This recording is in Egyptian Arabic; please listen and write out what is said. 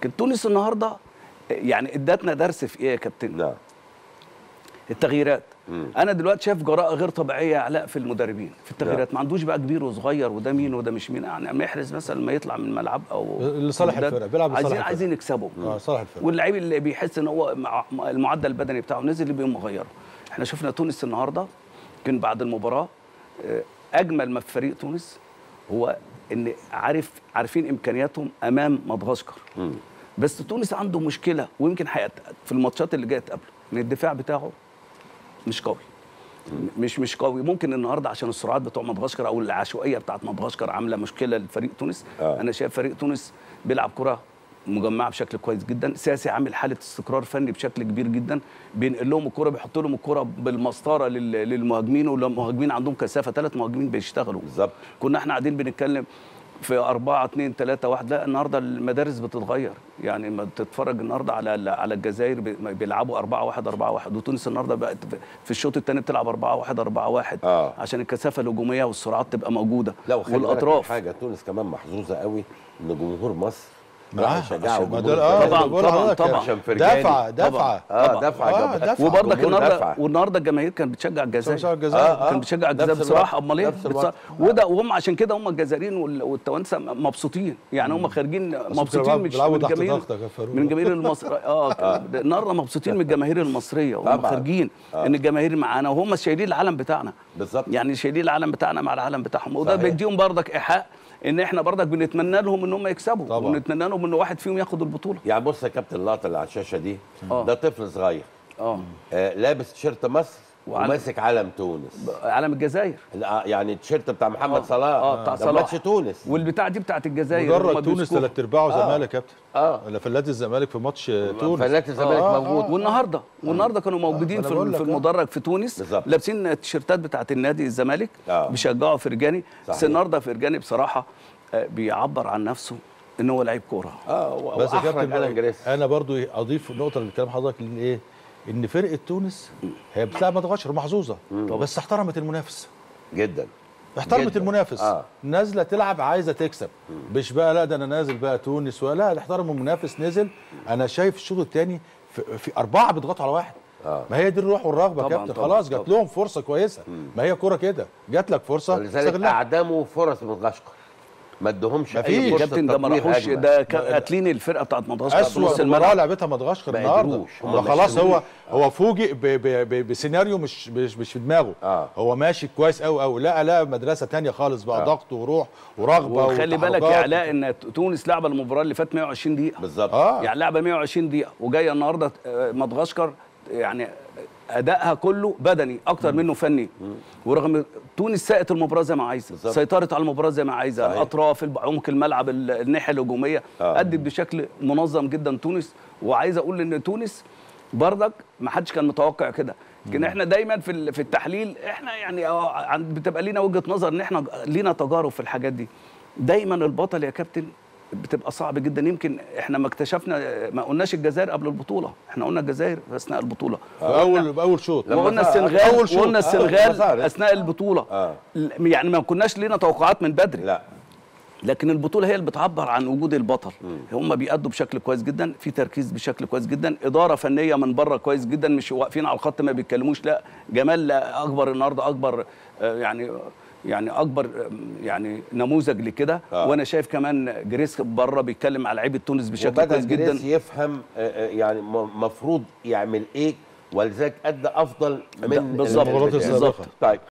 لكن تونس النهارده يعني ادتنا درس في ايه يا كابتن؟ نعم التغييرات انا دلوقتي شايف جراءه غير طبيعيه يا علاء في المدربين في التغييرات ما عندوش بقى كبير وصغير وده مين وده مش مين يعني محرز مثلا ما يطلع من الملعب او لصالح وده- الفرقة، بيلعب لصالح عايزين الفرقة. عايزين يكسبوا اه صالح الفرقه واللعيب اللي بيحس ان هو مع مع المعدل البدني بتاعه نزل اللي بيقوم مغيره احنا شفنا تونس النهارده كان بعد المباراه آه، اجمل ما في فريق تونس هو ان عارف عارفين امكانياتهم امام مدغشقر بس تونس عنده مشكله ويمكن هيت- في الماتشات اللي جايه تقابله ان الدفاع بتاعه مش قوي مش مش قوي ممكن النهارده عشان السرعات بتوع مدغشقر او العشوائيه بتاعت مدغشقر عامله مشكله لفريق تونس آه. انا شايف فريق تونس بيلعب كره مجمعه بشكل كويس جدا سياسي عامل حاله استقرار فني بشكل كبير جدا بينقل لهم الكره بيحط لهم الكره بالمسطره لل- للمهاجمين والمهاجمين عندهم كثافه ثلاث مهاجمين بيشتغلوا بالظبط كنا احنا قاعدين بنتكلم في أربعة اتنين تلاتة واحد لا النهارده المدارس بتتغير يعني ما تتفرج النهارده على على الجزائر بي- بيلعبوا أربعة واحد أربعة واحد وتونس النهارده بقت في- في الشوط الثاني بتلعب أربعة واحد أربعة واحد آه. عشان الكثافة الهجومية والسرعات تبقى موجودة لا وخلي بالك من والأطراف حاجه تونس كمان محظوظه قوي ان جمهور مصر معاه، راح يشجعوا عشان ما جمهور دول- اه الفريق. طبعاً، بقول طبعاً، لحضرتك طبعاً. عشان فرجاني. دفعه دفعه اه طبعاً. دفع آه، جبهة. دفع. وبرضك جمهور النهارده دفع. والنهارده الجماهير كانت بتشجع الجزائر بتشجع الجزائر. آه، آه. كان بتشجع نفس الجزائر بصراحه الوقت. امال ايه نفس الوقت. بتص- وده وهم عشان كده هم الجزائريين وال- والتوانسه مبسوطين يعني هم خارجين مبسوطين بيلعبوا- من بيلعبوا من تحت الجماهير ضغطك يا فاروق. من الجماهير المصريه اه النهارده مبسوطين من الجماهير المصريه وهم طبعاً. خارجين ان الجماهير معانا وهم شايلين العلم بتاعنا بالظبط. يعني شايلين العلم بتاعنا مع العلم بتاعهم وده صحيح. بيديهم برضك ايحاء ان احنا برضك بنتمنى لهم ان هم يكسبوا طبعاً. ونتمنى لهم ان واحد فيهم ياخد البطوله يعني بص يا كابتن اللقطه اللي على الشاشه دي آه. ده طفل صغير اه آه لابس تيشيرت مصر وعلم- وماسك علم تونس علم الجزائر لا، يعني التيشيرت بتاع محمد آه. صلاح آه، بتاع ده صلاح. ماتش تونس والبتاع دي بتاعت الجزائر هم مدرج تونس بيمسكوها. ثلاث ارباعه زمالك يا كابتن اه ولا فلات الزمالك في ماتش تونس فلات الزمالك آه، موجود والنهارده والنهارده كانوا موجودين أنا في بقول ال- لك، في آه. المدرج في تونس بالظبط. لابسين التيشيرتات بتاعت النادي الزمالك آه. بيشجعوا فرجاني بس صحيح. النهارده فرجاني بصراحه آه، بيعبر عن نفسه ان هو لعيب كوره اه و- بس يا واحرج كابتن الان جريس انا برضو اضيف نقطه لكلام حضرتك ان ايه ان فرقه تونس هي بتلعب مدغشقر محظوظه بس احترمت المنافس جدا احترمت جداً. المنافس آه. نازله تلعب عايزه تكسب مش بقى لا ده انا نازل بقى تونس ولا لا احترم المنافس نزل انا شايف الشوط الثاني في, في اربعه بيضغطوا على واحد آه. ما هي دي الروح والرغبه يا طبعاً، كابتن طبعاً، خلاص جات طبعاً. لهم فرصه كويسه ما هي كوره كده جات لك فرصه ولذلك استغلها. اعدموا فرص مدغشقر ما ادوهمش مفيش. اي يا فرصه كابتن ده ما تطوير راحوش هجمة. ده كا- قاتلين الفرقه بتاعت مدغشقر في نص اسوء مباراه الملعب لعبتها مدغشقر ما النهارده قدروش. هم هو ما خلاص هو قدروش. هو فوجئ ب- ب- ب- بسيناريو مش مش مش في دماغه آه. هو ماشي كويس قوي قوي لا لا مدرسه تانية خالص بقى آه. ضغط وروح ورغبه وخلي بالك يا وتحركات. علاء ان تونس لعبه المباراه اللي فات 120 دقيقه بالظبط اه يعني لعبه 120 دقيقه وجايه النهارده آه، مدغشقر يعني ادائها كله بدني اكتر منه فني ورغم تونس ساقت المباراه زي ما عايزه بالظبط. سيطرت على المباراه زي ما عايزه صحيح. الاطراف الب- عمق الملعب ال- الناحيه الهجوميه آه. ادت بشكل منظم جدا تونس وعايز اقول ان تونس بردك ما حدش كان متوقع كده لكن احنا دايما في ال- في التحليل احنا يعني آه، عن- بتبقى لينا وجهه نظر ان احنا لينا تجارب في الحاجات دي دايما البطل يا كابتن بتبقى صعب جدا يمكن احنا ما اكتشفنا ما قلناش الجزائر قبل البطوله احنا قلنا الجزائر في اثناء البطوله في اول باول شوط لما وقلنا صار- السنغال أول شوط. وقلنا آه، السنغال لما صارت. اثناء البطوله آه. ل- يعني ما كناش لينا توقعات من بدري لا لكن البطوله هي اللي بتعبر عن وجود البطل هم بيأدوا بشكل كويس جدا في تركيز بشكل كويس جدا اداره فنيه من بره كويس جدا مش واقفين على الخط ما بيتكلموش لا جمال لا اكبر النهارده اكبر آه، يعني يعني اكبر آه، يعني نموذج لكده آه. وانا شايف كمان جريس بره بيتكلم على لعيبه تونس بشكل وبدأ كويس جدا جريس يفهم آه، آه، يعني مفروض يعمل ايه ولذلك ادى افضل من بالظبط المباريات البداية. السابقة. بالظبط طيب